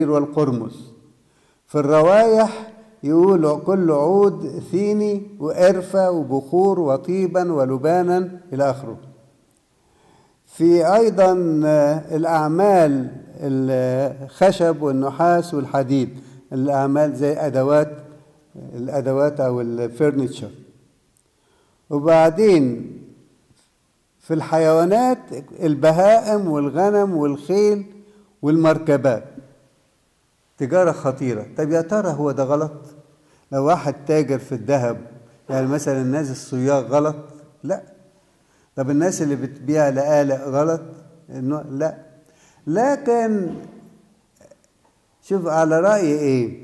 والقرمز في الروايح يقولوا كل عود ثيني وقرفة وبخور وطيبا ولبانا إلى آخره في أيضا الأعمال الخشب والنحاس والحديد الأعمال زي أدوات الأدوات أو الفرنتشر وبعدين في الحيوانات البهائم والغنم والخيل والمركبات تجارة خطيرة طب يا ترى هو ده غلط لو واحد تاجر في الذهب يعني مثلا الناس الصياغ غلط لا طب الناس اللي بتبيع لآلة غلط إنه لا لكن شوف على رأي ايه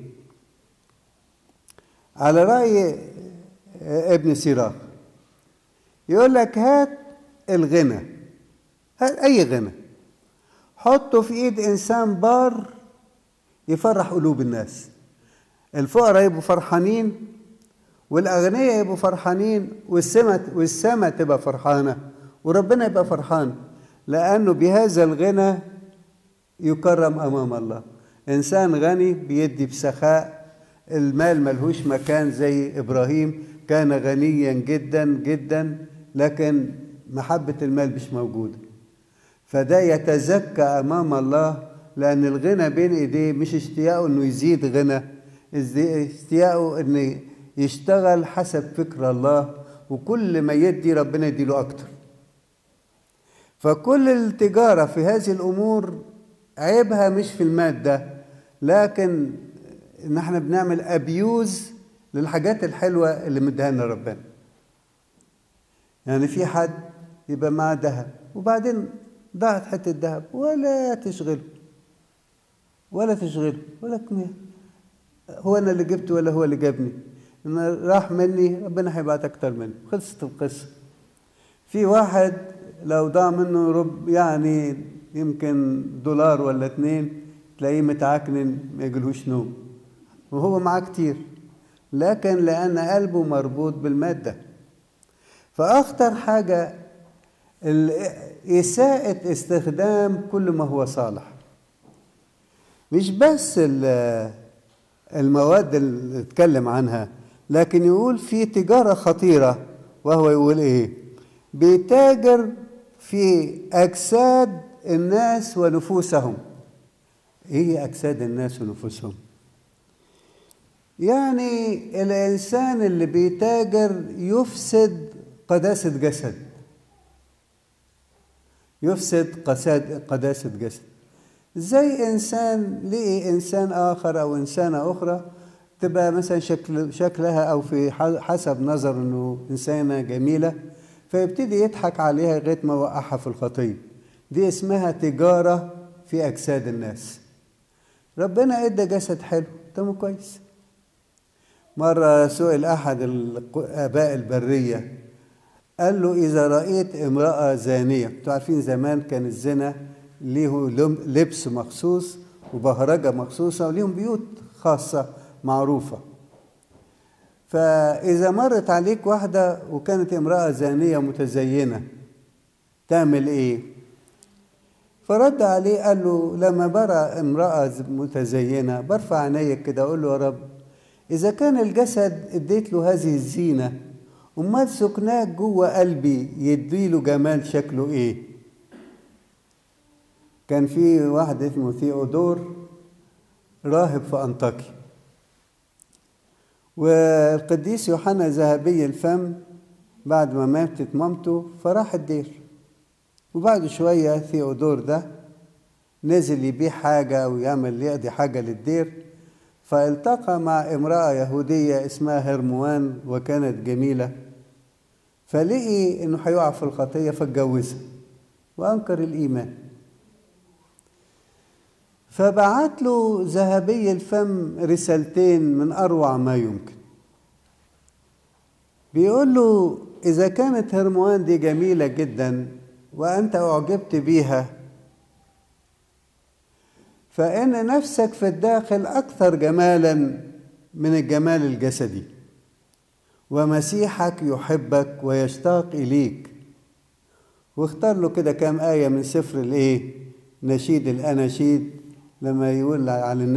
على رأي ابن سيراخ يقول لك هات الغنى هات اي غنى حطه في ايد انسان بار يفرح قلوب الناس الفقراء يبقوا فرحانين والاغنياء يبقوا فرحانين والسماء والسماء تبقى فرحانه وربنا يبقى فرحان لانه بهذا الغنى يكرم امام الله انسان غني بيدي بسخاء المال ملهوش مكان زي ابراهيم كان غنيا جدا جدا لكن محبه المال مش موجوده فده يتزكى امام الله لان الغنى بين ايديه مش اشتياقه انه يزيد غنى اشتياقه انه يشتغل حسب فكر الله وكل ما يدي ربنا يديله اكتر فكل التجاره في هذه الامور عيبها مش في الماده لكن ان احنا بنعمل ابيوز للحاجات الحلوه اللي مديها لنا ربنا يعني في حد يبقى معاه ذهب وبعدين ضاعت حته ذهب ولا تشغله ولا تشغله ولا كمية. هو انا اللي جبته ولا هو اللي جابني انا راح مني ربنا هيبعت اكتر مني خلصت القصه في واحد لو ضاع منه رب يعني يمكن دولار ولا اتنين تلاقيه متعكنن ما يجيلهوش نوم وهو معاه كتير لكن لأن قلبه مربوط بالمادة فأخطر حاجة إساءة استخدام كل ما هو صالح مش بس المواد اللي اتكلم عنها لكن يقول في تجارة خطيرة وهو يقول ايه بيتاجر في أجساد الناس ونفوسهم ايه أجساد الناس ونفوسهم يعني الإنسان اللي بيتاجر يفسد قداسة جسد يفسد قساد قداسة جسد زي إنسان لقي إنسان آخر أو إنسانة أخرى تبقى مثلا شكل شكلها أو في حسب نظر إنه إنسانة جميلة فيبتدي يضحك عليها لغاية ما وقعها في الخطية دي اسمها تجارة في أجساد الناس ربنا ادى جسد حلو تمام كويس مرة سئل أحد الآباء البرية قال له إذا رأيت امرأة زانية أنتوا عارفين زمان كان الزنا ليه لبس مخصوص وبهرجة مخصوصة وليهم بيوت خاصة معروفة فإذا مرت عليك واحدة وكانت امرأة زانية متزينة تعمل إيه؟ فرد عليه قال له لما برى امرأة متزينة برفع عيني كده أقول له يا رب إذا كان الجسد اديت له هذه الزينة أمال سكناك جوه قلبي يديله جمال شكله إيه؟ كان في واحد اسمه ثيودور راهب في أنطاكيا والقديس يوحنا ذهبي الفم بعد ما ماتت مامته فراح الدير وبعد شوية ثيودور ده نزل يبيع حاجة أو يعمل يقضي حاجة للدير فالتقى مع امرأة يهودية اسمها هرموان وكانت جميلة فلقي انه هيقع في الخطية فاتجوزها وانكر الايمان فبعت له ذهبي الفم رسالتين من اروع ما يمكن بيقول له اذا كانت هرموان دي جميلة جدا وانت اعجبت بيها فإن نفسك في الداخل أكثر جمالا من الجمال الجسدي ومسيحك يحبك ويشتاق إليك واختار له كده كام آية من سفر الإيه نشيد الأناشيد لما يقول على